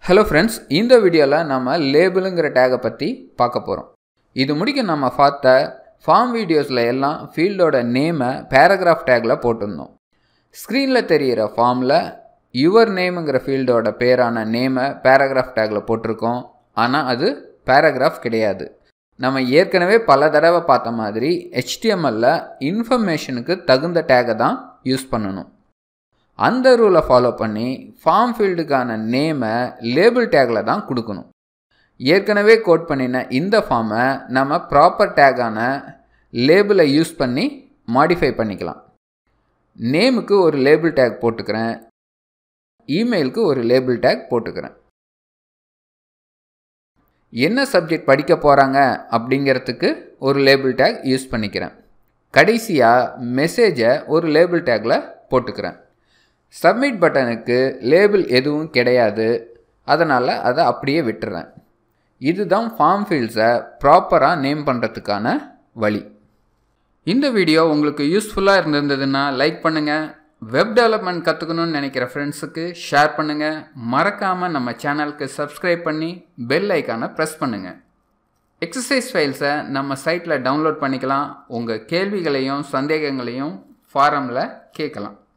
hello friends இந்த வீடியோவில் நம்ம லேபிளுங்கிற டேகை பற்றி பார்க்க போகிறோம் இது முடிக்க நம்ம பார்த்த ஃபார்ம் வீடியோஸில் எல்லாம் ஃபீல்டோட நேமை பேராகிராஃப் டேக்கில் போட்டிருந்தோம் ஸ்க்ரீனில் தெரிகிற ஃபார்மில் யுவர் நேமுங்கிற ஃபீல்டோட பேரான நேமை பேராகிராஃப் டேக்கில் போட்டிருக்கோம் ஆனால் அது பேராகிராஃப் கிடையாது நம்ம ஏற்கனவே பல தடவை பார்த்த மாதிரி ஹெச்டிஎம்எல்ல இன்ஃபர்மேஷனுக்கு தகுந்த டேகை தான் யூஸ் பண்ணணும் அந்த ரூலை ஃபாலோ பண்ணி ஃபார்ம் ஃபீல்டுக்கான நேமை லேபிள் டேக்கில் தான் கொடுக்கணும் ஏற்கனவே கோட் பண்ணின இந்த ஃபார்மை நம்ம ப்ராப்பர் டேக்கான லேபிளை யூஸ் பண்ணி மாடிஃபை பண்ணிக்கலாம் நேமுக்கு ஒரு லேபிள் டேக் போட்டுக்கிறேன் இமெயிலுக்கு ஒரு லேபிள் டேக் போட்டுக்கிறேன் என்ன சப்ஜெக்ட் படிக்க போகிறாங்க அப்படிங்கிறதுக்கு ஒரு லேபிள் டேக் யூஸ் பண்ணிக்கிறேன் கடைசியாக மெசேஜை ஒரு லேபிள் டேக்கில் போட்டுக்கிறேன் சப்மிட் பட்டனுக்கு லேபிள் எதுவும் கிடையாது அதனால் அதை அப்படியே விட்டுறேன் இதுதான் ஃபார்ம் ஃபீல்ட்ஸை ப்ராப்பராக நேம் பண்ணுறதுக்கான வழி இந்த வீடியோ உங்களுக்கு யூஸ்ஃபுல்லாக இருந்திருந்ததுன்னா லைக் பண்ணுங்கள் வெப் டெவலப்மெண்ட் கற்றுக்கணும்னு நினைக்கிற ஃப்ரெண்ட்ஸுக்கு ஷேர் பண்ணுங்கள் மறக்காமல் நம்ம சேனலுக்கு சப்ஸ்கிரைப் பண்ணி பெல் ஐக்கானை ப்ரெஸ் பண்ணுங்கள் எக்ஸசைஸ் ஃபைல்ஸை நம்ம சைட்டில் டவுன்லோட் பண்ணிக்கலாம் உங்கள் கேள்விகளையும் சந்தேகங்களையும் ஃபாரமில் கேட்கலாம்